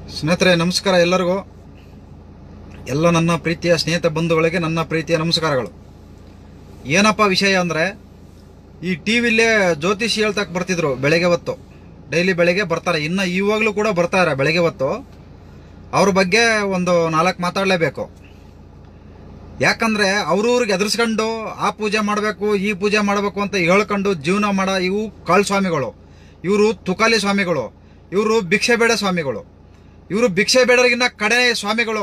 ಸ್ನೇಹಿತರೆ ನಮಸ್ಕಾರ ಎಲ್ಲರಿಗೂ ಎಲ್ಲ ನನ್ನ ಪ್ರೀತಿಯ ಸ್ನೇಹಿತ ಬಂಧುಗಳಿಗೆ ನನ್ನ ಪ್ರೀತಿಯ ನಮಸ್ಕಾರಗಳು ಏನಪ್ಪ ವಿಷಯ ಅಂದರೆ ಈ ಟಿ ವಿಲೇ ಜ್ಯೋತಿಷಿ ಹೇಳ್ತಕ್ಕೆ ಬರ್ತಿದ್ರು ಬೆಳಗ್ಗೆ ಹೊತ್ತು ಡೈಲಿ ಬೆಳಗ್ಗೆ ಬರ್ತಾರೆ ಇನ್ನು ಇವಾಗಲೂ ಕೂಡ ಬರ್ತಾರೆ ಬೆಳಗ್ಗೆ ಹೊತ್ತು ಅವ್ರ ಬಗ್ಗೆ ಒಂದು ನಾಲ್ಕು ಮಾತಾಡಲೇಬೇಕು ಯಾಕಂದ್ರೆ ಅವ್ರವ್ರಿಗೆ ಎದುರಿಸ್ಕೊಂಡು ಆ ಪೂಜೆ ಮಾಡಬೇಕು ಈ ಪೂಜೆ ಮಾಡಬೇಕು ಅಂತ ಹೇಳ್ಕೊಂಡು ಜೀವನ ಮಾಡೋ ಇವು ಕಾಳು ಸ್ವಾಮಿಗಳು ಇವರು ತುಕಾಲಿ ಸ್ವಾಮಿಗಳು ಇವರು ಭಿಕ್ಷೆ ಬೇಡ ಸ್ವಾಮಿಗಳು ಇವರು ಭಿಕ್ಷೆ ಬೇಡರಿಗಿನ್ನ ಕಡೆ ಸ್ವಾಮಿಗಳು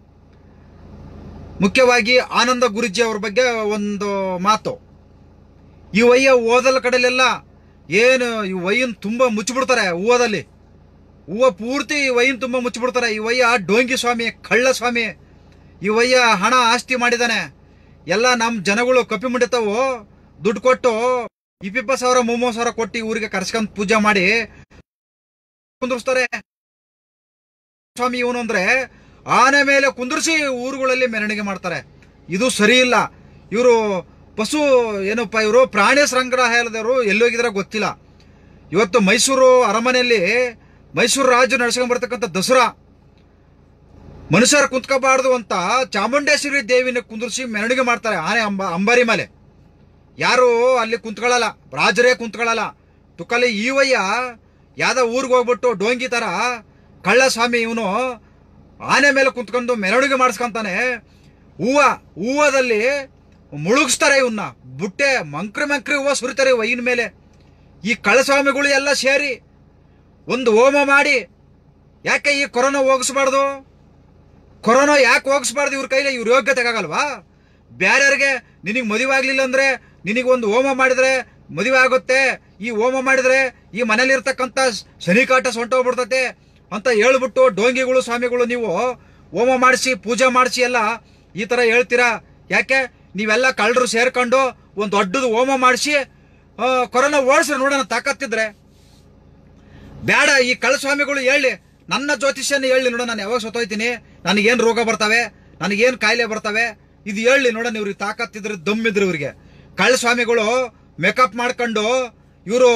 ಮುಖ್ಯವಾಗಿ ಆನಂದ ಗುರುಜಿ ಅವ್ರ ಬಗ್ಗೆ ಒಂದು ಮಾತು ಈ ವಯ್ಯ ಓದಲ ಕಡೆಲೆಲ್ಲ ಏನು ಈ ವಯ್ಯನ್ ತುಂಬ ಮುಚ್ಚಿಬಿಡ್ತಾರೆ ಹೂವದಲ್ಲಿ ಹೂವ ಪೂರ್ತಿ ಈ ವಯ್ಯನ್ ತುಂಬ ಮುಚ್ಚಿಬಿಡ್ತಾರೆ ಈ ವಯ್ಯ ಡೋಂಗಿ ಸ್ವಾಮಿ ಕಳ್ಳ ಸ್ವಾಮಿ ಈ ವಯ್ಯ ಹಣ ಆಸ್ತಿ ಮಾಡಿದಾನೆ ಎಲ್ಲ ನಮ್ಮ ಜನಗಳು ಕಪ್ಪಿ ಮುಂಡಿತಾವು ದುಡ್ಡು ಕೊಟ್ಟು ಇಪ್ಪಿಪ್ಪ ಸಾವಿರ ಮೂವತ್ತು ಸಾವಿರ ಕೊಟ್ಟು ಊರಿಗೆ ಕರ್ಸ್ಕೊಂಡ್ ಪೂಜೆ ಮಾಡಿ ಕುಂದ್ರಿಸ್ತಾರೆ ಸ್ವಾಮಿ ಇವನು ಅಂದ್ರೆ ಆನೆ ಮೇಲೆ ಕುಂದಿರಿಸಿ ಊರುಗಳಲ್ಲಿ ಮೆರವಣಿಗೆ ಮಾಡ್ತಾರೆ ಇದು ಸರಿ ಇಲ್ಲ ಇವರು ಪಶು ಏನಪ್ಪ ಇವರು ಪ್ರಾಣಿ ಸಂಗ್ರಹಾಲಯದವರು ಎಲ್ಲೋಗಿದ್ರೆ ಗೊತ್ತಿಲ್ಲ ಇವತ್ತು ಮೈಸೂರು ಅರಮನೆಯಲ್ಲಿ ಮೈಸೂರು ರಾಜು ನಡ್ಸ್ಕೊಂಡ್ ಬರ್ತಕ್ಕಂಥ ದಸರಾ ಮನುಷ್ಯರು ಕುಂತ್ಕೋಬಾರ್ದು ಅಂತ ಚಾಮುಂಡೇಶ್ವರಿ ದೇವಿನ ಕುಂದಿರಿಸಿ ಮೆರವಣಿಗೆ ಮಾಡ್ತಾರೆ ಆನೆ ಅಂಬ ಅಂಬಾರಿ ಮೇಲೆ ಯಾರು ಅಲ್ಲಿ ಕುಂತ್ಕೊಳ್ಳಲ್ಲ ರಾಜರೇ ಕುಂತ್ಕೊಳ್ಳಲ್ಲ ತುಕಲಿ ಈವಯ್ಯ ಯಾವ್ದೋ ಊರಿಗೆ ಹೋಗ್ಬಿಟ್ಟು ಡೋಂಗಿ ತರ ಕಳ್ಳ ಸ್ವಾಮಿ ಇವನು ಆನೆ ಮೇಲೆ ಕುಂತ್ಕೊಂಡು ಮೆರವಣಿಗೆ ಮಾಡಿಸ್ಕೊಂತಾನೆ ಹೂವ ಹೂವದಲ್ಲಿ ಮುಳುಗಿಸ್ತಾರೆ ಇವನ್ನ ಬುಟ್ಟೆ ಮಂಕ್ರಿ ಮಂಕ್ರಿ ಹೂವ ಸುರಿತಾರೆ ವೈನ್ ಮೇಲೆ ಈ ಕಳ್ಳಸ್ವಾಮಿಗಳು ಎಲ್ಲ ಸೇರಿ ಒಂದು ಹೋಮ ಮಾಡಿ ಯಾಕೆ ಈ ಕೊರೋನಾ ಹೋಗಿಸ್ಬಾರ್ದು ಕೊರೋನಾ ಯಾಕೆ ಹೋಗಿಸ್ಬಾರ್ದು ಇವ್ರ ಕೈಲಿ ಇವ್ರ ಯೋಗ್ಯತೆ ಆಗಲ್ವಾ ಬ್ಯಾರ್ಯಾರಿಗೆ ನಿನಗೆ ಮದುವೆ ಆಗ್ಲಿಲ್ಲ ಅಂದ್ರೆ ನಿನಗೆ ಒಂದು ಹೋಮ ಮಾಡಿದ್ರೆ ಮದುವೆ ಆಗುತ್ತೆ ಈ ಹೋಮ ಮಾಡಿದ್ರೆ ಈ ಮನೇಲಿ ಇರ್ತಕ್ಕಂಥ ಶನಿಕಾಟ ಸೊಂಟೋಗ್ಬಿಡ್ತತೆ ಅಂತ ಹೇಳ್ಬಿಟ್ಟು ಡೋಂಗಿಗಳು ಸ್ವಾಮಿಗಳು ನೀವು ಹೋಮ ಮಾಡಿಸಿ ಪೂಜೆ ಮಾಡಿಸಿ ಎಲ್ಲ ಈ ತರ ಹೇಳ್ತೀರಾ ಯಾಕೆ ನೀವೆಲ್ಲ ಕಳ್ಳರು ಸೇರ್ಕೊಂಡು ಒಂದು ದೊಡ್ಡದು ಹೋಮ ಮಾಡಿಸಿ ಕೊರೋನಾ ಓಡಿಸ್ರಿ ನೋಡೋಣ ತಾಕತ್ತಿದ್ರೆ ಬೇಡ ಈ ಕಳ್ಳಸ್ವಾಮಿಗಳು ಹೇಳಿ ನನ್ನ ಜ್ಯೋತಿಷ್ಯನ ಹೇಳಿ ನೋಡ ನಾನು ಯಾವಾಗ ಸತ್ತೋಯ್ತೀನಿ ನನಗೇನು ರೋಗ ಬರ್ತವೆ ನನಗೇನು ಕಾಯಿಲೆ ಬರ್ತವೆ ಇದು ಹೇಳಿ ನೋಡೋಣ ಇವ್ರಿಗೆ ತಾಕತ್ತಿದ್ರೆ ದಮ್ಮಿದ್ರು ಇವ್ರಿಗೆ ಕಳ್ಳಸ್ವಾಮಿಗಳು ಮೇಕಪ್ ಮಾಡ್ಕೊಂಡು ಇವರು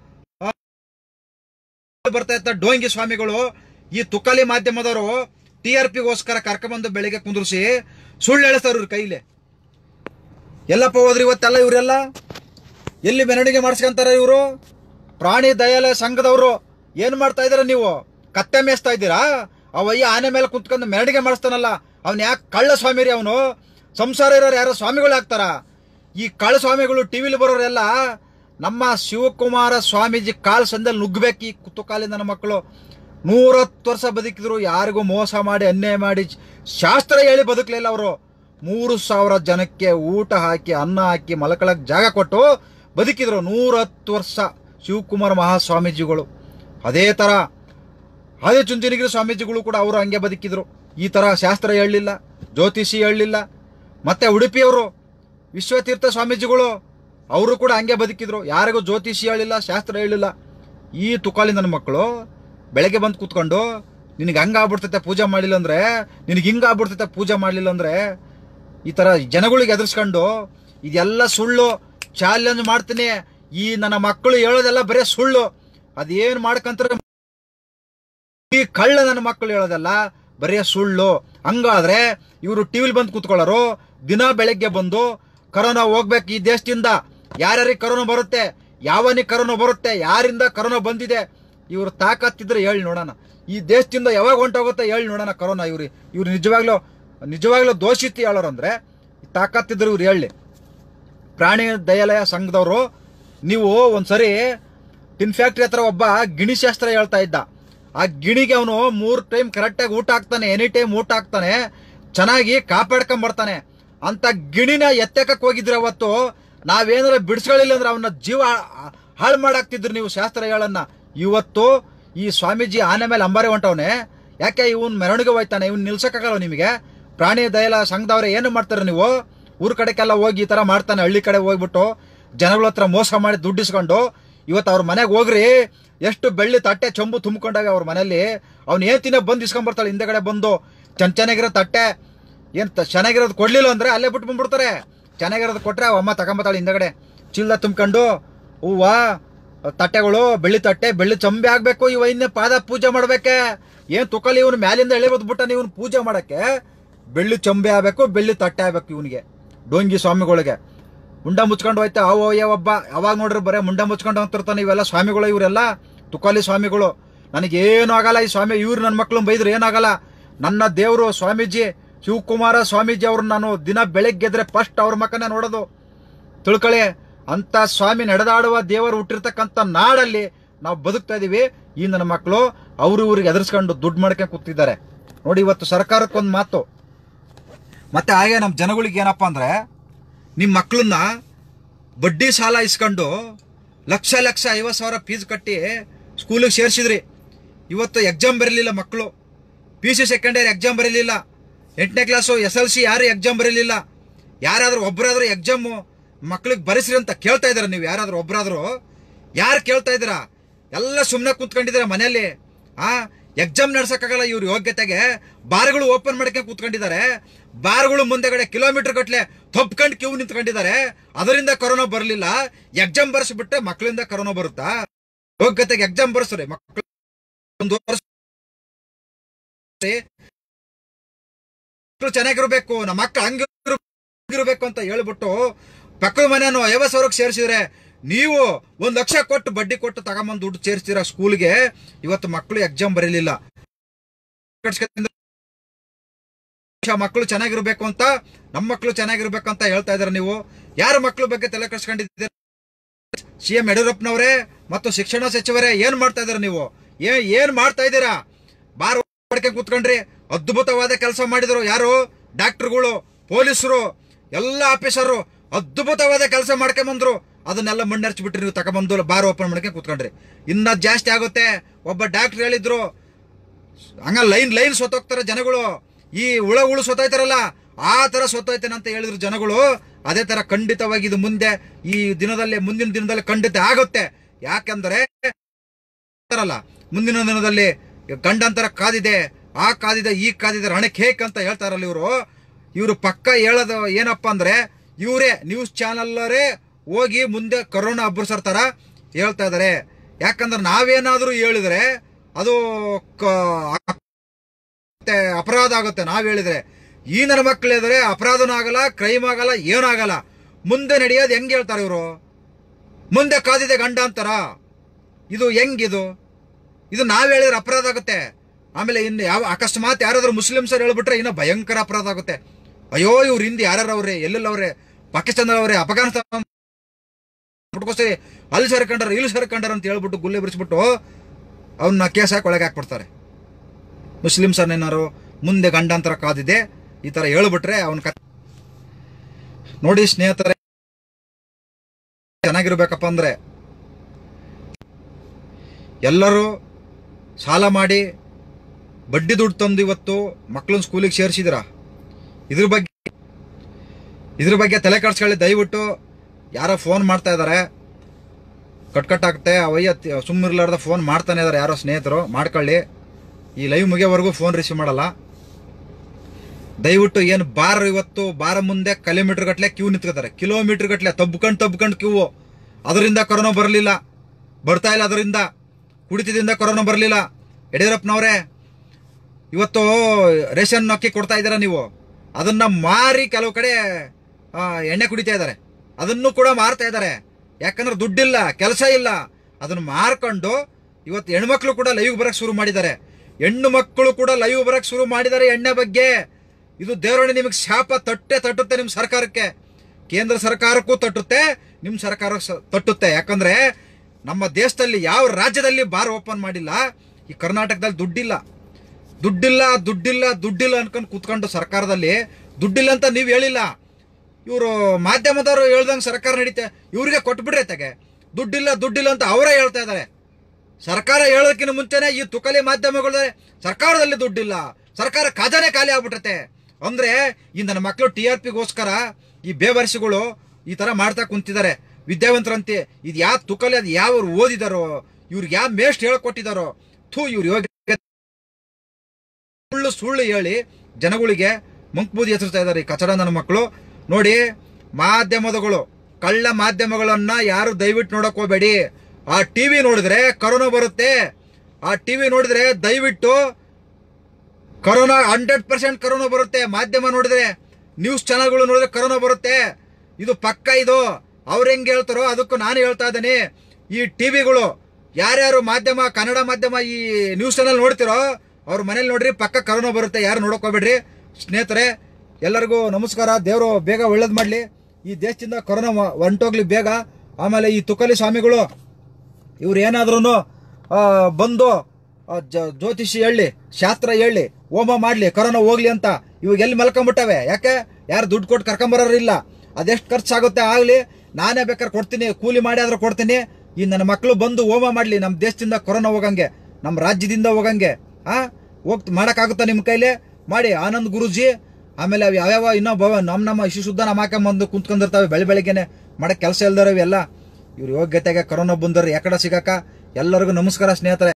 ಬರ್ತಾ ಇತ್ತ ಡೋಂಗಿ ಸ್ವಾಮಿಗಳು ಈ ತುಕಾಲಿ ಮಾಧ್ಯಮದವರು ಟಿ ಆರ್ ಪಿಗೋಸ್ಕರ ಕರ್ಕೊಂಬಂದು ಬೆಳಿಗ್ಗೆ ಕುಂದ್ರಿಸಿ ಸುಳ್ಳು ಹೇಳ್ತಾರೆ ಇವ್ರ ಕೈಲಿ ಎಲ್ಲಪ್ಪ ಹೋದ್ರಿ ಇವತ್ತೆಲ್ಲ ಇವರೆಲ್ಲ ಎಲ್ಲಿ ಮೆರವಣಿಗೆ ಮಾಡಿಸ್ಕೊಂತಾರೆ ಇವರು ಪ್ರಾಣಿ ದಯಾಲಯ ಸಂಘದವರು ಏನ್ ಮಾಡ್ತಾ ಇದ್ದೀರಾ ನೀವು ಕತ್ತೆ ಮೇಯಿಸ್ತಾ ಇದ್ದೀರಾ ಅವಯ್ಯ ಆನೆ ಮೇಲೆ ಕುಂತ್ಕೊಂಡು ಮೆರವಣಿಗೆ ಮಾಡಿಸ್ತಾನಲ್ಲ ಅವ್ನ ಯಾಕೆ ಕಳ್ಳ ಸ್ವಾಮಿ ರೀ ಅವನು ಸಂಸಾರ ಇರೋರು ಯಾರೋ ಸ್ವಾಮಿಗಳು ಆಗ್ತಾರ ಈ ಕಳ್ಳ ಸ್ವಾಮಿಗಳು ಟಿವಿಲಿ ಬರೋರೆಲ್ಲ ನಮ್ಮ ಶಿವಕುಮಾರ ಸ್ವಾಮೀಜಿ ಕಾಲ್ ಸಂದಲ್ಲಿ ನುಗ್ಬೇಕು ಈ ಕುತ್ತುಕಾಲಿಂದ ನನ್ನ ಮಕ್ಕಳು ನೂರತ್ತು ವರ್ಷ ಬದುಕಿದ್ರು ಯಾರಿಗೂ ಮೋಸ ಮಾಡಿ ಅನ್ಯಾಯ ಮಾಡಿ ಶಾಸ್ತ್ರ ಹೇಳಿ ಬದುಕಲಿಲ್ಲ ಅವರು ಮೂರು ಸಾವಿರ ಜನಕ್ಕೆ ಊಟ ಹಾಕಿ ಅನ್ನ ಹಾಕಿ ಮಲ್ಕೊಳಕ್ ಜಾಗ ಕೊಟ್ಟು ಬದುಕಿದ್ರು ನೂರತ್ತು ವರ್ಷ ಶಿವಕುಮಾರ ಮಹಾಸ್ವಾಮೀಜಿಗಳು ಅದೇ ಥರ ಅದೇ ಚುಂಚನಗಿರಿ ಸ್ವಾಮೀಜಿಗಳು ಕೂಡ ಅವರು ಹಂಗೆ ಬದುಕಿದ್ರು ಈ ಥರ ಶಾಸ್ತ್ರ ಹೇಳಲಿಲ್ಲ ಜ್ಯೋತಿಷಿ ಹೇಳಲಿಲ್ಲ ಮತ್ತೆ ಉಡುಪಿಯವರು ವಿಶ್ವತೀರ್ಥ ಸ್ವಾಮೀಜಿಗಳು ಅವರು ಕೂಡ ಹಂಗೆ ಬದುಕಿದ್ರು ಯಾರಿಗೂ ಜ್ಯೋತಿಷಿ ಹೇಳಿಲ್ಲ ಶಾಸ್ತ್ರ ಹೇಳಿಲ್ಲ ಈ ತುಕಾಲಿ ನನ್ನ ಮಕ್ಕಳು ಬೆಳಗ್ಗೆ ಬಂದು ಕೂತ್ಕೊಂಡು ನಿನಗೆ ಹಂಗಾಗ್ಬಿಡ್ತೈತೆ ಪೂಜೆ ಮಾಡಲಿಲ್ಲ ಅಂದ್ರೆ ನಿನಗೆ ಹಿಂಗಾಗ್ಬಿಡ್ತೈತೆ ಪೂಜೆ ಮಾಡಲಿಲ್ಲ ಅಂದ್ರೆ ಈ ಥರ ಜನಗಳಿಗೆ ಎದುರಿಸ್ಕೊಂಡು ಇದೆಲ್ಲ ಸುಳ್ಳು ಚಾಲೆಂಜ್ ಮಾಡ್ತೀನಿ ಈ ನನ್ನ ಮಕ್ಕಳು ಹೇಳೋದೆಲ್ಲ ಬರೀ ಸುಳ್ಳು ಅದೇನು ಮಾಡ್ಕಂತಾರೆ ಈ ಕಳ್ಳ ನನ್ನ ಮಕ್ಕಳು ಹೇಳೋದಲ್ಲ ಬರೀ ಸುಳ್ಳು ಹಂಗಾದ್ರೆ ಇವರು ಟಿವಿಲಿ ಬಂದು ಕೂತ್ಕೊಳ್ಳೋರು ದಿನ ಬೆಳಗ್ಗೆ ಬಂದು ಕರೋನಾ ಹೋಗ್ಬೇಕು ಈ ದೇಶದಿಂದ ಯಾರ್ಯಾರಿಗೆ ಕರೋನಾ ಬರುತ್ತೆ ಯಾವನಿಗೆ ಕರೋನಾ ಬರುತ್ತೆ ಯಾರಿಂದ ಕರೋನಾ ಬಂದಿದೆ ಇವ್ರು ತಾಕತ್ತಿದ್ರೆ ಹೇಳಿ ನೋಡೋಣ ಈ ದೇಶದಿಂದ ಯಾವಾಗ ಹೊಂಟೋಗುತ್ತೆ ಹೇಳಿ ನೋಡೋಣ ಕರೋನಾ ಇವ್ರು ಇವ್ರು ನಿಜವಾಗ್ಲೂ ನಿಜವಾಗ್ಲೂ ದೋಷಿತಿ ಹೇಳೋರು ಅಂದ್ರೆ ತಾಕತ್ತಿದ್ರು ಇವ್ರು ಹೇಳಿ ಪ್ರಾಣಿ ದಯಾಲಯ ಸಂಘದವರು ನೀವು ಒಂದ್ಸರಿ ಟಿನ್ ಫ್ಯಾಕ್ಟ್ರಿ ಹತ್ರ ಒಬ್ಬ ಗಿಣಿ ಶಾಸ್ತ್ರ ಹೇಳ್ತಾ ಇದ್ದ ಆ ಗಿಣಿಗೆ ಅವನು ಮೂರು ಟೈಮ್ ಕರೆಕ್ಟಾಗಿ ಊಟ ಹಾಕ್ತಾನೆ ಎನಿ ಟೈಮ್ ಊಟ ಹಾಕ್ತಾನೆ ಚೆನ್ನಾಗಿ ಕಾಪಾಡ್ಕೊಂಡ್ ಬರ್ತಾನೆ ಅಂತ ಗಿಣಿನ ಎತ್ತಕಕ್ಕೆ ಹೋಗಿದ್ರೆ ಅವತ್ತು ನಾವೇನಾರ ಬಿಡಿಸ್ಕೊಳ್ಳಿಲ್ಲ ಅಂದ್ರೆ ಅವನ ಜೀವ ಹಾಳು ಮಾಡಾಕ್ತಿದ್ರು ನೀವು ಶಾಸ್ತ್ರ ಹೇಳನ್ನ ಇವತ್ತು ಈ ಸ್ವಾಮೀಜಿ ಆನೆ ಮೇಲೆ ಅಂಬಾರಿ ಹೊಂಟವನೆ ಯಾಕೆ ಇವನ್ ಮೆರವಣಿಗೆ ಹೋಯ್ತಾನೆ ಇವ್ನು ನಿಲ್ಸಕ್ಕಾಗಲ್ಲ ನಿಮಗೆ ಪ್ರಾಣಿ ದಯಲ ಸಂಘದವ್ರೆ ಏನು ಮಾಡ್ತಾರೆ ನೀವು ಊರ್ ಕಡೆಗೆಲ್ಲ ಹೋಗಿ ಈ ತರ ಮಾಡ್ತಾನೆ ಹಳ್ಳಿ ಕಡೆ ಹೋಗ್ಬಿಟ್ಟು ಜನಗಳ ಹತ್ರ ಮೋಸ ಮಾಡಿ ದುಡ್ಡಿಸ್ಕೊಂಡು ಇವತ್ತು ಅವ್ರ ಮನೆಗೆ ಹೋಗ್ರಿ ಎಷ್ಟು ಬೆಳ್ಳಿ ತಟ್ಟೆ ಚೊಂಬು ತುಂಬಿಕೊಂಡಾಗ ಅವ್ರ ಮನೆಯಲ್ಲಿ ಅವ್ನು ಏನ್ ತಿನ್ನ ಬಂದು ಇಸ್ಕೊಂಬರ್ತಾಳೆ ಹಿಂದೆಗಡೆ ಬಂದು ಚೆನ್ನ ಚೆನ್ನಾಗಿರೋ ತಟ್ಟೆ ಏನ್ ತ- ಚೆನ್ನಾಗಿರೋದು ಕೊಡ್ಲಿಲ್ಲ ಅಂದ್ರೆ ಅಲ್ಲೇ ಬಿಟ್ಟು ಬಂದ್ಬಿಡ್ತಾರೆ ಚೆನ್ನಾಗಿರೋದು ಕೊಟ್ರೆ ಅವ ಅಮ್ಮ ತಗೊಂಬತ್ತಾಳೆ ಹಿಂದೆಗಡೆ ಚೀಲ್ದ ತುಂಬ್ಕೊಂಡು ಹೂವ ತಟ್ಟೆಗಳು ಬೆಳ್ಳಿ ತಟ್ಟೆ ಬೆಳ್ಳಿ ಚಂಬೆ ಆಗ್ಬೇಕು ಇವ ಇನ್ನ ಪಾದ ಪೂಜೆ ಮಾಡ್ಬೇಕೆ ಏನ್ ತುಕಲಿ ಇವನು ಮ್ಯಾಲಿಂದ ಎಳೆಬೋದು ಬಿಟ್ಟ ಇವನು ಪೂಜೆ ಮಾಡಕ್ಕೆ ಬೆಳ್ಳಿ ಚಂಬೆ ಆಗ್ಬೇಕು ಬೆಳ್ಳಿ ತಟ್ಟೆ ಆಗ್ಬೇಕು ಇವನಿಗೆ ಡೋಂಗಿ ಸ್ವಾಮಿಗಳಿಗೆ ಮುಂಡ ಮುಚ್ಕೊಂಡು ಹೋಯ್ತಾ ಅವ ಒಬ್ಬ ಅವಾಗ ನೋಡ್ರಿ ಬರೇ ಮುಂಡ ಮುಚ್ಕೊಂಡು ಹೋಗ್ತಿರ್ತಾನೆ ಇವೆಲ್ಲ ಸ್ವಾಮಿಗಳು ಇವರೆಲ್ಲ ತುಕಾಲಿ ಸ್ವಾಮಿಗಳು ನನಗೇನು ಆಗಲ್ಲ ಈ ಸ್ವಾಮಿ ಇವ್ರು ನನ್ನ ಮಕ್ಳು ಬೈದ್ರೆ ಏನಾಗಲ್ಲ ನನ್ನ ದೇವರು ಸ್ವಾಮೀಜಿ ಶಿವಕುಮಾರ ಸ್ವಾಮೀಜಿ ಅವ್ರನ್ನ ನಾನು ದಿನ ಬೆಳಗ್ಗೆ ಎದ್ರೆ ಫಸ್ಟ್ ಅವ್ರ ಮಕ್ಕನ ನೋಡೋದು ತಿಳ್ಕೊಳ್ಳಿ ಅಂತ ಸ್ವಾಮಿ ನಡೆದಾಡುವ ದೇವರು ಹುಟ್ಟಿರ್ತಕ್ಕಂಥ ನಾಡಲ್ಲಿ ನಾವು ಬದುಕ್ತಾ ಇದೀವಿ ಈ ನನ್ನ ಮಕ್ಕಳು ಅವ್ರು ಇವ್ರಿಗೆ ಎದುರಿಸ್ಕೊಂಡು ದುಡ್ಡು ಮಾಡ್ಕೊಂಡು ಕೂತಿದ್ದಾರೆ ನೋಡಿ ಇವತ್ತು ಸರ್ಕಾರಕ್ಕೊಂದು ಮಾತು ಮತ್ತೆ ಹಾಗೆ ನಮ್ಮ ಜನಗಳಿಗೆ ಏನಪ್ಪಾ ಅಂದ್ರೆ ನಿಮ್ಮ ಮಕ್ಕಳನ್ನ ಬಡ್ಡಿ ಸಾಲ ಇಸ್ಕೊಂಡು ಲಕ್ಷ ಲಕ್ಷ ಐವತ್ತು ಸಾವಿರ ಫೀಸ್ ಕಟ್ಟಿ ಸ್ಕೂಲಿಗೆ ಸೇರಿಸಿದ್ರಿ ಇವತ್ತು ಎಕ್ಸಾಮ್ ಬರಲಿಲ್ಲ ಮಕ್ಕಳು P C second year exam ಬರಲಿಲ್ಲ ಎಂಟನೇ ಕ್ಲಾಸು ಎಸ್ ಎಲ್ ಸಿ ಯಾರು ಎಕ್ಸಾಮ್ ಬರಲಿಲ್ಲ ಯಾರಾದರೂ ಒಬ್ಬರಾದ್ರೂ ಎಕ್ಸಾಮು ಮಕ್ಳಿಗೆ ಬರೆಸ್ರಿ ಅಂತ ಕೇಳ್ತಾ ಇದ್ದೀರಾ ನೀವು ಯಾರಾದರೂ ಒಬ್ಬರಾದ್ರು ಯಾರು ಕೇಳ್ತಾ ಇದ್ದೀರಾ ಎಲ್ಲ ಸುಮ್ಮನೆ ಕೂತ್ಕೊಂಡಿದ್ದೀರಾ ಮನೆಯಲ್ಲಿ ಆ ಎಕ್ಸಾಮ್ ನಡ್ಸಕ್ಕಾಗಲ್ಲ ಇವ್ರ ಯೋಗ್ಯತೆಗೆ ಬಾರ್ಗಳು ಓಪನ್ ಮಾಡ್ಕೊಂಡು ಕೂತ್ಕೊಂಡಿದ್ದಾರೆ ಬಾರ್ಗಳು ಮುಂದೆಗಡೆ ಕಿಲೋಮೀಟರ್ ಗಟ್ಲೆ ತಪ್ಕೊಂಡು ಕ್ಯೂ ನಿಂತ್ಕೊಂಡಿದ್ದಾರೆ ಅದರಿಂದ ಕೊರೋನಾ ಬರಲಿಲ್ಲ ಎಕ್ಸಾಮ್ ಬರ್ಸ್ಬಿಟ್ರೆ ಮಕ್ಕಳಿಂದ ಕೊರೋನಾ ಬರುತ್ತಾ ಯೋಗ್ಯತೆಗೆ ಎಕ್ಸಾಮ್ ಬರ್ಸ್ರಿ ಮಕ್ಕಳು ಒಂದು ವರ್ಷ ಮಕ್ಕಳು ಚೆನ್ನಾಗಿರ್ಬೇಕು ನಮ್ಮ ಮಕ್ಕಳು ಹಂಗಿರ್ಬೇಕು ಅಂತ ಹೇಳ್ಬಿಟ್ಟು ಪಕ್ಕದ ಮನೆಯನ್ನು ಐವತ್ತು ಸಾವಿರಕ್ಕೆ ಸೇರಿಸಿದ್ರೆ ನೀವು ಒಂದ್ ಲಕ್ಷ ಕೊಟ್ಟು ಬಡ್ಡಿ ಕೊಟ್ಟು ತಗೊಂಬಂದು ದುಡ್ಡು ಸೇರಿಸ್ತೀರ ಸ್ಕೂಲ್ಗೆ ಇವತ್ತು ಮಕ್ಕಳು ಎಕ್ಸಾಮ್ ಬರೀಲಿಲ್ಲ ಮಕ್ಕಳು ಚೆನ್ನಾಗಿರ್ಬೇಕು ಅಂತ ನಮ್ಮ ಮಕ್ಕಳು ಚೆನ್ನಾಗಿರ್ಬೇಕು ಅಂತ ಹೇಳ್ತಾ ಇದಾರೆ ನೀವು ಯಾರ ಮಕ್ಕಳ ಬಗ್ಗೆ ತಲೆ ಕೆಡ್ಸ್ಕೊಂಡಿದ್ದೀರ ಸಿ ಎಂ ಯಡಿಯೂರಪ್ಪನವರೇ ಮತ್ತು ಶಿಕ್ಷಣ ಸಚಿವರೇ ಏನ್ ಮಾಡ್ತಾ ಇದಾರೆ ನೀವು ಏ ಏನ್ ಮಾಡ್ತಾ ಇದ್ದೀರಾ ಬಾರ್ ಮಾಡ್ಕೊಂಡು ಕೂತ್ಕೊಂಡ್ರಿ ಅದ್ಭುತವಾದ ಕೆಲಸ ಮಾಡಿದ್ರು ಯಾರು ಡಾಕ್ಟರ್ಗಳು ಪೊಲೀಸರು ಎಲ್ಲ ಆಫೀಸರು ಅದ್ಭುತವಾದ ಕೆಲಸ ಮಾಡ್ಕೊಂಬಂದ್ರು ಅದನ್ನೆಲ್ಲ ಮಣ್ಣರ್ಚ್ಬಿಟ್ರಿ ನೀವು ತಗೊಂಬಂದು ಬಾರ್ ಓಪನ್ ಮಾಡ್ಕೊಂಡು ಕೂತ್ಕೊಂಡ್ರಿ ಇನ್ನ ಜಾಸ್ತಿ ಆಗುತ್ತೆ ಒಬ್ಬ ಡಾಕ್ಟರ್ ಹೇಳಿದ್ರು ಹಂಗ ಲೈನ್ ಲೈನ್ ಸೊತ್ತೋಗ್ತಾರೆ ಜನಗಳು ಈ ಹುಳ ಹುಳು ಸೊತ್ತೋಯ್ತಾರಲ್ಲ ಆ ತರ ಸೊತ್ತೋಯ್ತೇನೆ ಅಂತ ಹೇಳಿದ್ರು ಜನಗಳು ಅದೇ ತರ ಖಂಡಿತವಾಗಿ ಇದು ಮುಂದೆ ಈ ದಿನದಲ್ಲಿ ಮುಂದಿನ ದಿನದಲ್ಲಿ ಖಂಡಿತ ಆಗುತ್ತೆ ಯಾಕಂದ್ರೆ ಹೇಳ್ತಾರಲ್ಲ ಮುಂದಿನ ದಿನದಲ್ಲಿ ಗಂಡಂತರ ಕಾದಿದೆ ಆ ಕಾದಿದೆ ಈ ಕಾದಿದೆ ಹಣಕ್ಕೆ ಹೇಕ್ ಅಂತ ಹೇಳ್ತಾರಲ್ಲ ಇವರು ಇವರು ಪಕ್ಕ ಹೇಳೋದು ಏನಪ್ಪಾ ಅಂದ್ರೆ ಇವರೇ ನ್ಯೂಸ್ ಚಾನಲ್ಲರೇ ಹೋಗಿ ಮುಂದೆ ಕರೋನಾ ಹಬ್ಬರ್ಸರ್ತಾರ ಹೇಳ್ತಾ ಇದಾರೆ ಯಾಕಂದ್ರೆ ನಾವೇನಾದ್ರೂ ಹೇಳಿದ್ರೆ ಅದು ಕ- ಮತ್ತೆ ಅಪರಾಧ ಆಗುತ್ತೆ ನಾವ್ ಹೇಳಿದ್ರೆ ಈ ನನ್ನ ಮಕ್ಳು ಹೇಳಿದ್ರೆ ಅಪರಾಧನೂ ಆಗಲ್ಲ ಕ್ರೈಮ್ ಆಗಲ್ಲ ಏನೂ ಆಗಲ್ಲ ಮುಂದೆ ನಡೆಯೋದು ಹೆಂಗ್ ಹೇಳ್ತಾರೆ ಇವರು ಮುಂದೆ ಕಾದಿದೆ ಗಂಡ ಅಂತಾರ ಇದು ಹೆಂಗಿದು ಇದು ನಾವ್ ಹೇಳಿದ್ರೆ ಅಪರಾಧ ಆಗುತ್ತೆ ಆಮೇಲೆ ಇನ್ನು ಯಾವ ಅಕಸ್ಮಾತ್ ಯಾರಾದ್ರೂ ಮುಸ್ಲಿಮ್ಸರು ಹೇಳ್ಬಿಟ್ರೆ ಇನ್ನ ಭಯಂಕರ ಅಪರಾಧ ಆಗುತ್ತೆ ಅಯ್ಯೋ ಇವ್ರು ಹಿಂದೆ ಯಾರ್ಯಾರವ್ರೆ ಎಲ್ಲೆಲ್ಲವ್ರೆ ಪಾಕಿಸ್ತಾನದವ್ರೆ ಅಫಘಾನಿಸ್ತಾನ ಬಿಟ್ಕೋಸ್ಕರ ಅಲ್ಲಿ ಸೇರ್ಕೊಂಡಾರ ಇಲ್ಲಿ ಸೇರ್ಕೊಂಡಾರ ಅಂತ ಹೇಳ್ಬಿಟ್ಟು ಗುಲ್ಲೆ ಬಿಡಿಸ್ಬಿಟ್ಟು ಅವನ್ನ ಕೇಸ್ ಹಾಕಿ ಒಳಗೆ ಹಾಕ್ಬಿಡ್ತಾರೆ ಮುಸ್ಲಿಮ್ಸ್ ಏನಾರು ಮುಂದೆ ಗಂಡಾಂತರ ಕಾದಿದೆ ಈ ತರ ಹೇಳ್ಬಿಟ್ರೆ ಅವನ ಕ ನೋಡಿ ಸ್ನೇಹಿತರೆ ಚೆನ್ನಾಗಿರ್ಬೇಕಪ್ಪ ಅಂದ್ರೆ ಎಲ್ಲರೂ ಸಾಲ ಮಾಡಿ ಬಡ್ಡಿ ದುಡ್ಡು ತಂದು ಇವತ್ತು ಮಕ್ಕಳನ್ನ ಸ್ಕೂಲಿಗೆ ಸೇರಿಸಿದಿರ ಇದ್ರ ಬಗ್ಗೆ ಇದ್ರ ಬಗ್ಗೆ ತಲೆ ಕೆಡ್ಸ್ಕೊಳ್ಳಿ ದಯವಿಟ್ಟು ಯಾರೋ ಫೋನ್ ಮಾಡ್ತಾ ಇದ್ದಾರೆ ಕಟ್ ಕಟ್ ಆಗುತ್ತೆ ಅವಯ್ಯ ಸುಮ್ಮನಿರ್ಲಾರ್ದ ಫೋನ್ ಮಾಡ್ತಾನೆ ಇದಾರೆ ಯಾರೋ ಸ್ನೇಹಿತರು ಮಾಡ್ಕೊಳ್ಳಿ ಈ ಲೈವ್ ಮುಗಿಯೋವರೆಗೂ ಫೋನ್ ರಿಸೀವ್ ಮಾಡಲ್ಲ ದಯವಿಟ್ಟು ಏನು ಬಾರ್ ಇವತ್ತು ಬಾರ ಮುಂದೆ ಕಿಲೋಮೀಟರ್ ಗಟ್ಲೆ ಕ್ಯೂ ನಿಂತ್ಕೋತಾರೆ ಕಿಲೋಮೀಟರ್ ಗಟ್ಲೆ ತಬ್ಕೊಂಡು ತಬ್ಕೊಂಡು ಕ್ಯೂ ಅದರಿಂದ ಕೊರೋನಾ ಬರಲಿಲ್ಲ ಬರ್ತಾ ಇಲ್ಲ ಅದರಿಂದ ಕುಡಿತದಿಂದ ಕೊರೋನಾ ಬರಲಿಲ್ಲ ಯಡಿಯೂರಪ್ಪನವರೇ ಇವತ್ತು ರೇಷನ್ ಅಕ್ಕಿ ಕೊಡ್ತಾ ಇದ್ದೀರಾ ನೀವು ಅದನ್ನ ಮಾರಿ ಕೆಲವು ಕಡೆ ಆ, ಎಣ್ಣೆ ಕುಡಿತಾ ಇದ್ದಾರೆ ಅದನ್ನು ಕೂಡ ಮಾರ್ತಾ ಇದ್ದಾರೆ ಯಾಕಂದ್ರೆ ದುಡ್ಡಿಲ್ಲ ಕೆಲಸ ಇಲ್ಲ ಅದನ್ನ ಮಾರ್ಕೊಂಡು ಇವತ್ತು ಹೆಣ್ಮಕ್ಳು ಕೂಡ ಲೈವ್ ಬರಕ್ ಶುರು ಮಾಡಿದ್ದಾರೆ ಹೆಣ್ಣು ಮಕ್ಕಳು ಕೂಡ ಲೈವ್ ಬರಕ್ ಶುರು ಮಾಡಿದ್ದಾರೆ ಎಣ್ಣೆ ಬಗ್ಗೆ ಇದು ದೇವರೊಣೆ ನಿಮಗೆ ಶಾಪ ತಟ್ಟೆ ತಟ್ಟುತ್ತೆ ನಿಮ್ಮ ಸರ್ಕಾರಕ್ಕೆ ಕೇಂದ್ರ ಸರ್ಕಾರಕ್ಕೂ ತಟ್ಟುತ್ತೆ ನಿಮ್ಮ ಸರ್ಕಾರ ಸ- ತಟ್ಟುತ್ತೆ ಯಾಕಂದ್ರೆ ನಮ್ಮ ದೇಶದಲ್ಲಿ ಯಾವ ರಾಜ್ಯದಲ್ಲಿ ಬಾರ್ ಓಪನ್ ಮಾಡಿಲ್ಲ ಈ ಕರ್ನಾಟಕದಲ್ಲಿ ದುಡ್ಡಿಲ್ಲ ದುಡ್ಡಿಲ್ಲ ದುಡ್ಡಿಲ್ಲ ದುಡ್ಡಿಲ್ಲ ಅನ್ಕೊಂಡು ಕೂತ್ಕೊಂಡು ಸರ್ಕಾರದಲ್ಲಿ ದುಡ್ಡಿಲ್ಲ ಅಂತ ನೀವು ಹೇಳಿಲ್ಲ ಇವರು ಮಾಧ್ಯಮದವರು ಹೇಳ್ದಂಗೆ ಸರ್ಕಾರ ನಡೀತೆ ಇವ್ರಿಗೆ ಕೊಟ್ಬಿಡ್ರಿ ತೆಗೆ ದುಡ್ಡಿಲ್ಲ ದುಡ್ಡಿಲ್ಲ ಅಂತ ಅವರೇ ಹೇಳ್ತಾ ಇದ್ದಾರೆ ಸರ್ಕಾರ ಹೇಳೋದಕ್ಕಿಂತ ಮುಂಚೆನೆ ಈ ತುಕಲಿ ಮಾಧ್ಯಮಗಳು ಸರ್ಕಾರದಲ್ಲಿ ದುಡ್ಡಿಲ್ಲ ಸರ್ಕಾರ ಖಜಾನೆ ಖಾಲಿ ಆಗ್ಬಿಟ್ಟತೆ ಅಂದ್ರೆ ಈ ನನ್ನ ಮಕ್ಕಳು ಟಿ ಆರ್ ಪಿಗೋಸ್ಕರ ಈ ಬೇವರ್ಸಿಗಳು ಈ ತರ ಮಾಡ್ತಾ ಕುಂತಿದ್ದಾರೆ ವಿದ್ಯಾವಂತರಂತೆ ಇದು ಯಾವ ತುಕಲಿ ಅದು ಯಾವ ಓದಿದಾರೋ ಇವ್ರಿಗೆ ಯಾವ ಮೇಸ್ಟ್ ಹೇಳ್ಕೊಟ್ಟಿದಾರೋ ಥೂ ಇವ್ರು ಯೋಗ್ಯ ಸುಳ್ಳು ಸುಳ್ಳು ಹೇಳಿ ಜನಗಳಿಗೆ ಮಂಕ್ಬೂದಿ ಹೆಸರ್ತಾ ಇದ್ದಾರೆ ಈ ಕಚಡ ನನ್ನ ಮಕ್ಕಳು ನೋಡಿ ಮಾಧ್ಯಮದಗಳು ಕಳ್ಳ ಮಾಧ್ಯಮಗಳನ್ನ ಯಾರು ದಯವಿಟ್ಟು ನೋಡಕ್ ಹೋಗ್ಬೇಡಿ ಆ ಟಿವಿ ನೋಡಿದ್ರೆ ಕರೋನಾ ಬರುತ್ತೆ ಆ ಟಿವಿ ನೋಡಿದ್ರೆ ದಯವಿಟ್ಟು ಕರೋನಾ ಹಂಡ್ರೆಡ್ ಪರ್ಸೆಂಟ್ ಕರೋನಾ ಬರುತ್ತೆ ಮಾಧ್ಯಮ ನೋಡಿದ್ರೆ ನ್ಯೂಸ್ ಚಾನಲ್ಗಳು ನೋಡಿದ್ರೆ ಕರೋನಾ ಬರುತ್ತೆ ಇದು ಪಕ್ಕ ಇದು ಅವ್ರು ಹೆಂಗ್ ಹೇಳ್ತಾರೋ ಅದಕ್ಕೂ ನಾನು ಹೇಳ್ತಾ ಇದ್ದೀನಿ ಈ ಟಿವಿಗಳು ಯಾರ್ಯಾರು ಮಾಧ್ಯಮ ಕನ್ನಡ ಮಾಧ್ಯಮ ಈ ನ್ಯೂಸ್ ಚಾನಲ್ ನೋಡ್ತಿರೋ ಅವ್ರ ಮನೇಲಿ ನೋಡ್ರಿ ಪಕ್ಕ ಕರೋನಾ ಬರುತ್ತೆ ಯಾರು ನೋಡಕ್ ಹೋಗ್ಬೇಡ್ರಿ ಸ್ನೇಹಿತರೆ ಎಲ್ಲರಿಗೂ ನಮಸ್ಕಾರ ದೇವರು ಬೇಗ ಒಳ್ಳೇದು ಮಾಡಲಿ ಈ ದೇಶದಿಂದ ಕೊರೋನಾ ವ- ಹೊಂಟೋಗ್ಲಿ ಬೇಗ ಆಮೇಲೆ ಈ ತುಕಲಿ ಸ್ವಾಮಿಗಳು ಇವ್ರು ಏನಾದ್ರೂ ಬಂದು ಆ, ಜ- ಜ್ಯೋತಿಷಿ ಹೇಳಿ ಶಾಸ್ತ್ರ ಹೇಳಿ ಹೋಮ ಮಾಡ್ಲಿ ಕರೋನಾ ಹೋಗ್ಲಿ ಅಂತ ಇವಾಗ ಎಲ್ಲಿ ಮಲ್ಕೊಂಬಿಟ್ಟವೆ ಯಾಕೆ ಯಾರು ದುಡ್ಡು ಕೊಟ್ಟು ಕರ್ಕೊಂಬರೋರು ಇಲ್ಲ ಅದೆಷ್ಟು ಖರ್ಚಾಗುತ್ತೆ ಆಗ್ಲಿ ನಾನೇ ಬೇಕಾದ್ರೆ ಕೊಡ್ತೀನಿ ಕೂಲಿ ಮಾಡಿ ಆದ್ರೂ ಕೊಡ್ತೀನಿ ಈ ನನ್ನ ಮಕ್ಕಳು ಬಂದು ಹೋಮ ಮಾಡ್ಲಿ ನಮ್ಮ ದೇಶದಿಂದ ಕೊರೋನಾ ಹೋಗಂಗೆ ನಮ್ಮ ರಾಜ್ಯದಿಂದ ಹೋಗಂಗೆ ಆ ಹೋಗ್ ಮಾಡಕ್ಕಾಗುತ್ತಾ ನಿಮ್ಮ ಕೈಲಿ ಮಾಡಿ ಆನಂದ್ ಗುರುಜಿ ಆಮೇಲೆ ಅವು ಯಾವ್ಯಾವ ಇನ್ನೂ ಭವ ನಮ್ಮ ನಮ್ಮ ಇಶು ಶುದ್ಧ ನಮ್ಮ ಹಾಕೊಂಬಂದು ಕುಂತ್ಕೊಂಡಿರ್ತಾವೆ ಬೆಳೆ ಬೆಳಿಗ್ಗೆನೆ ಮಾಡಕ್ ಕೆಲಸ ಇಲ್ದಾರ ಇವೆಲ್ಲ ಇವ್ರ ಯೋಗ್ಯತೆಗೆ ಕರೋನಾ ಬಂದವ್ರು ಯಾಕಡೆ ಸಿಗಾಕ ಎಲ್ಲರಿಗೂ ನಮಸ್ಕಾರ ಸ್ನೇಹಿತರೆ